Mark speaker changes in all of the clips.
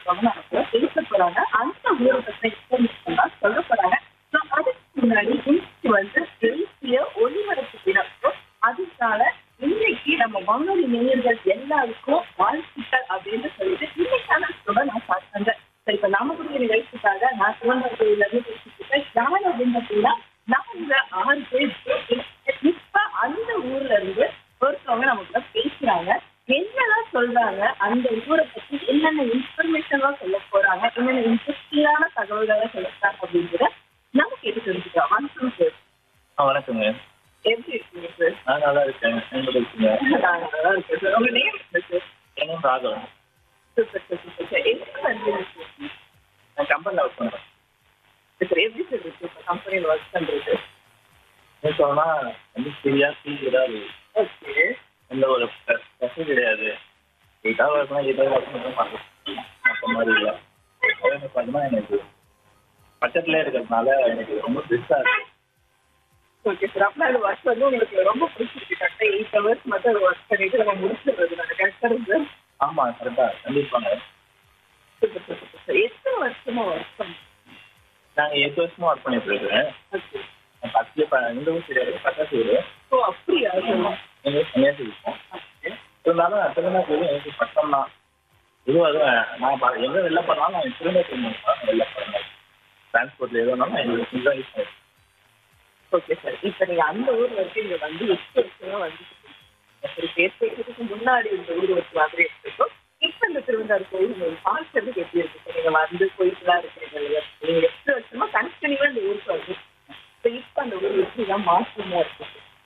Speaker 1: இருக்கவங்க நம்ம கூட பேச போறாங்க அந்த ஊரை பத்தி இன்ஃபர்மேஷன் தான் சொல்ல போறாங்க ஸோ அதுக்கு முன்னாடி இன்னைக்கு வந்து தேசிய ஒளிபரப்பு தினம் So, அதுக்கான இன்னைக்கு நம்ம வானொலி நேயர்கள் எல்லாருக்கும் வாழ்த்துக்கள் அப்படின்னு சொல்லிட்டு இன்னைக்கான சொல்ல நான் ஸ்டார்ட் பண்றேன் சரி இப்ப நாமக்குடிய நிகழ்ச்சிக்காக நான் திருவண்ணாமலையில இருந்து பேசிட்டு இருக்கேன் யார் அப்படின்னு பார்த்தீங்கன்னா நாங்க ஆறு பேர் இருக்கோம். இப்ப அந்த ஊர்ல இருந்து ஒருத்தவங்க நம்ம கூட பேசுறாங்க என்னெல்லாம் சொல்றாங்க அந்த ஊரை பத்தி என்னென்ன இன்ஃபர்மேஷன்லாம் சொல்ல போறாங்க என்னென்ன இன்ட்ரெஸ்டிங்கான தகவல்களை சொல்ல போறாங்க அப்படிங்கிறத நம்ம கேட்டு தெரிஞ்சுக்கலாம் வணக்கம் சார்
Speaker 2: ஆ வணக்கங்க
Speaker 1: எப்படி இருக்கீங்க சார்
Speaker 2: நான் நல்லா இருக்கேன் நீங்கள் இருக்கீங்க
Speaker 1: நான் நல்லா இருக்கேன் சார் உங்க நேம் என்ன சார்
Speaker 2: என்னும் Raghavan
Speaker 1: super sir super sir என்ன வந்து
Speaker 2: நான் கம்பெனியில் ஒர்க் பண்ணுறேன்
Speaker 1: சார் எப்படி சார் இருக்கு இப்போ கம்பெனியில் ஒர்க் பண்றது
Speaker 2: என்ன சொன்னால் வந்து ஃப்ரீயாக ஃபீல்டாக
Speaker 1: ஓகே
Speaker 2: எந்த ஒரு ப்ரெஷர் கிடையாது எயிட்டாக ஒர்க் பண்ணால் எயிட்டாக ஒர்க் பண்ணி பார்க்கலாம் மற்ற மாதிரி இல்லை அதே மாதிரி பார்த்தீங்கன்னா எனக்கு பக்கத்துலேயே இருக்கிறதுனால எனக்கு ரொம்ப பெருசாக இருக்கு
Speaker 1: ஓகே சார் அப்போ அந்த ஒர்க் வந்து உங்களுக்கு ரொம்ப பிடிச்சிருக்கு கரெக்டாக எயிட் ஹவர்ஸ் மட்டும் அது ஒர்க் பண்ணிட்டு நம்ம முடிச்சிடுறது நான் கரெக்டாக இருக்கு
Speaker 2: ஆமாம் கரெக்டாக கண்டிப்பாங்க
Speaker 1: சூப்பர் சார் சூப்பர் சார் எத்தனை வருஷமா ஒர்க் பண்ணுறேன்
Speaker 2: நாங்கள் எட்டு வருஷமாக ஒர்க் பண்ணிட்டு இருக்கேன்
Speaker 1: ஓகே
Speaker 2: பக்கத்துல இப்போ இந்த ஊர் தெரியாது பக்கத்து ஊர்
Speaker 1: ஓ அப்படியா சார்
Speaker 2: எங்கள் தனியாக இருக்கோம் இருந்தாலும் திருநெல்வேலி எனக்கு பக்கம் தான் இதுவும் அதுவும் நான் பா- எங்க வெளில போனாலும் நான் திருநெல்வேலி வெளில போறேன் டிரான்ஸ்போர்ட்ல எது வேணாலும் எங்களுக்கு இதுதான் யூஸ் பண்ணுவேன்
Speaker 1: ஓகே சார் இப்போ நீங்கள் அந்த ஊர் வரைக்கும் இங்கே வந்து எட்டு வருஷமா வந்து சரி பேர் பேசுறதுக்கு முன்னாடி இந்த ஊர் வச்சு மாதிரி இருக்கும் இப்போ இந்த திருவந்தாறு கோயில் உங்களுக்கு பார்க்கறதுக்கு எப்படி இருக்கு சார் நீங்கள் வந்து போயிட்டு தான் இருக்கிறீங்க இல்லையா நீங்கள் எட்டு வருஷமா கண்டினியூவாக இந்த ஊருக்கு வந்து ஸோ இப்போ அந்த ஊர் எப்படி தான் மாற்றமாக இருக்கு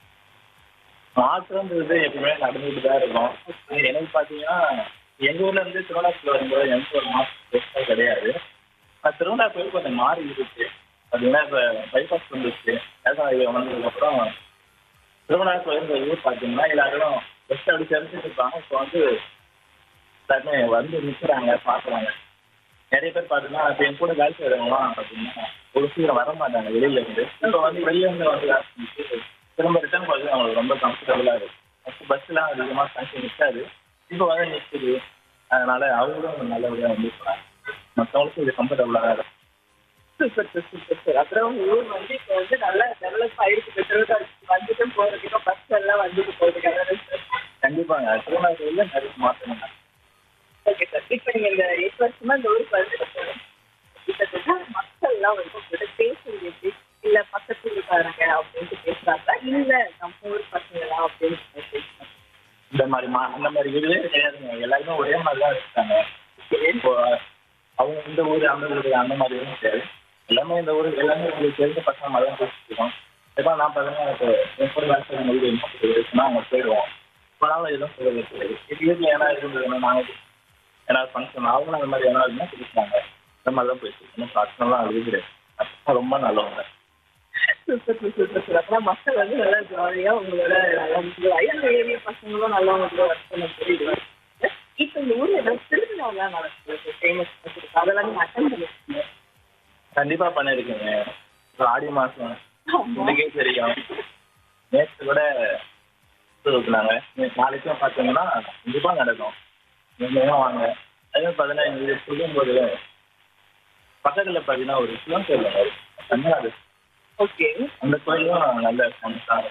Speaker 2: மாற்றம்ன்றது எப்பவுமே நடந்துட்டு தான் இருக்கும் எனக்கு பார்த்தீங்கன்னா எங்க ஊர்ல இருந்து திருவண்ணாமலை வரும்போது எந்த ஒரு மாற்றம் பெருசா கிடையாது நான் திருவண்ணா கோயில் கொஞ்சம் மாறி இருக்கு பார்த்தீங்கன்னா இப்போ பைபாஸ் வந்துருச்சு நேஷனல் ஹைவே வந்ததுக்கப்புறம் திருவண்ணா கோயில் ஊர் பார்த்தீங்கன்னா எல்லாரும் பெஸ்ட் அப்படி தெரிஞ்சுட்டு இருப்பாங்க இப்போ வந்து எல்லாருமே வந்து நிற்கிறாங்க பார்க்குறாங்க நிறைய பேர் பார்த்தீங்கன்னா இப்போ என் கூட வேலை செய்கிறவங்களாம் பார்த்தீங்கன்னா ஒரு சீக்கிரம் வர மாட்டாங்க வெளியில இருந்து இப்போ வந்து வெளியில இருந்து வந்து வேலை செஞ்சுட்டு திரும்ப ரிட்டர்ன் போகிறது அவங்களுக்கு ரொம்ப கம்ஃபர்டபுளாக இருக்கும் ஃபஸ்ட்டு பஸ்ஸுலாம் அதிகமாக ஃபங்க்ஷன் நிற்காது இப்போ வந்து நிற்குது அதனால அவங்களும் நல்லபடியாக வந்து போகிறாங்க மற்றவங்களுக்கும் இது கம்ஃபர்டபுளாக தான் இருக்கும்
Speaker 1: சூப்பர் சார் சூப்பர் சார் அப்புறம் உங்க ஊர் வந்து இப்போ வந்து நல்லா டெவலப் ஆயிருக்கு திருவந்தாறு வந்துட்டும் போகிறதுக்கும் பஸ் எல்லாம் வந்துட்டு போகிறதுக்காக சார்
Speaker 2: கண்டிப்பாங்க திருவண்ணாமலையில் நிறைய மாற்றங்க
Speaker 1: ஓகே சார் இப்போ நீங்கள் இந்த எட்டு வருஷமா இந்த ஊருக்கு வந்து கிட்டத்தட்ட மக்கள்லாம் வந்து உங்கள்கிட்ட பேசுறது எப்படி இல்லை பக்கத்து ஊருக்காரங்க அப்படின்ட்டு பேசுறாங்களா இல்லை நம்ம ஊர் பசங்களா அப்படின்னு பேசுறாங்க
Speaker 2: இந்த மாதிரி மா அந்த மாதிரி இதுவே கிடையாதுங்க எல்லாருமே ஒரே மாதிரி தான் இருக்காங்க இப்போ அவங்க இந்த ஊர் அந்த ஊர் அந்த மாதிரி எதுவும் கிடையாது எல்லாமே இந்த ஊர் எல்லாமே உங்களுக்கு தெரிஞ்ச பசங்க மாதிரி தான் பேசிட்டு இருக்கோம் இப்போ நான் பார்த்தீங்கன்னா இப்போ என் கூட வேலை செய்யும் போது என்ன இருக்குன்னா அவங்க போயிடுவோம் இப்போனாலும் எதுவும் சொல்ல கிடையாது இது வீட்டில் ஏன்னா இருந்ததுன்னா நாங்கள் ஏன்னா ஃபங்க்ஷன் அவங்களும் அந்த மாதிரி ஏன்னா இருந்தால் பிடிச்சாங்க இந்த மாதிரி தான் போயிட்டு இன்னும் பிரச்சனைலாம் அது கிடையாது அப்போ ரொம்ப நல்லவங்க
Speaker 1: சூப்பர் சார் சூப்பர் சார் அப்புறம் மக்கள் வந்து நல்லா ஜாலியாக உங்களோட நல்லா அந்த ஏரியா பசங்களும் நல்லா உங்களோட ஒர்க் பண்ண புரியுது இப்போ இந்த ஊரில் ஏதாவது திருவிழாலாம் நடக்குது ஃபேமஸ் அதெல்லாம் நீங்கள் அட்டன் பண்ணிருக்கீங்க
Speaker 2: கண்டிப்பாக பண்ணியிருக்கேங்க இப்போ ஆடி மாதம் உங்களுக்கே தெரியும் நேற்று கூட ஊற்றுனாங்க நாளைக்கும் பார்த்தீங்கன்னா கண்டிப்பாக நடக்கும் நீங்களும் வாங்க அதே பார்த்தீங்கன்னா இது சொல்லும்போது பக்கத்தில் பார்த்தீங்கன்னா ஒரு சிவன் கோயில் ஒண்ணு இருக்கு. தமிழ்நாடு
Speaker 1: ஓகே
Speaker 2: அந்த கோயிலும் நல்ல ஃபேமஸாக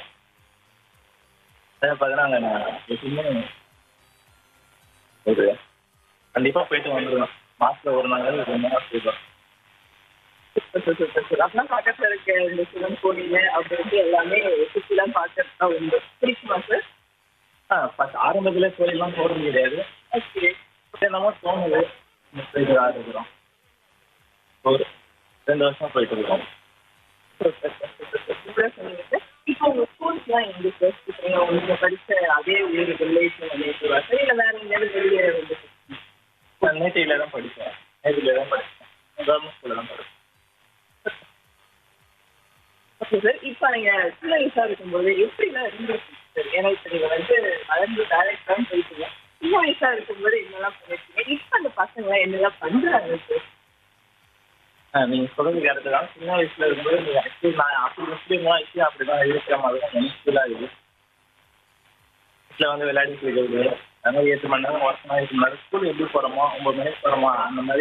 Speaker 2: அதே பார்த்தீங்கன்னா அங்கே நான் எப்பயுமே ஒரு கண்டிப்பாக போயிட்டு வந்துடுவேன் மாதத்தில் ஒரு நாள் ரெண்டு நாள் போயிடுவேன்
Speaker 1: சூப்பர் சார் சூப்பர் சார் அப்படின்னா பக்கத்தில் இருக்க இந்த சிவன் கோயில் அப்படின்ட்டு எல்லாமே சுற்றிலாம் பார்க்கறது தான் உண்டு பிடிக்குமா சார்
Speaker 2: ஆ ஃபஸ்ட் ஆரம்பத்துல கோயிலெலாம் போகிறது கிடையாது
Speaker 1: ஓகே
Speaker 2: என்னமோ தோணுது இந்த போயிட்டு தான் இருக்கிறோம் ஒரு ரெண்டு வருஷம் போயிட்டு இருக்கோம்
Speaker 1: சூப்பர் சார் சூப்பர் சார் சூப்பராக சொன்னீங்க சார் இப்போ உங்கள் ஸ்கூல்ஸ்லாம் எங்கே சார் இப்போ நீங்கள் உங்களுக்கு படித்த அதே ஊர் வில்லேஜ் நினைக்கிறா சார் இல்லை வேறு எங்கேயாவது வெளியே வந்து
Speaker 2: நான் நேட்டிவில் தான் படித்தேன் நேட்டிவில் தான் படித்தேன் கவர்மெண்ட் ஸ்கூலில் தான் படித்தேன்
Speaker 1: ஓகே சார் இப்போ நீங்கள் சின்ன வயசாக இருக்கும்போது எப்படிலாம் இருந்துருக்கு சார் ஏன்னா இப்போ நீங்கள் வந்து வளர்ந்து வேலைக்கு தான் போயிட்டீங்க சின்ன வயசாக இருக்கும்போது என்னெல்லாம் பண்ணிருக்கீங்க இப்போ அந்த பசங்க என்னெல்லாம் பண்ணுறாங்க சார்
Speaker 2: ஆ நீங்கள் சொல்கிறது கரெக்டு தான் சின்ன வயசில் இருக்கும்போது நீங்கள் ஆக்சுவலி நான் அப்படி முஸ்லீம் ஆக்சுவலி அப்படி தான் இருக்கிற மாதிரி தான் எனக்கு ஃபீல் ஆகுது வீட்டில் வந்து விளையாடிட்டு இருக்கிறது அதனால் எட்டு மணி நேரம் ஒர்க் எட்டு மணி நேரம் ஸ்கூல் எப்படி போகிறோமோ ஒம்பது மணிக்கு போகிறோமா அந்த மாதிரி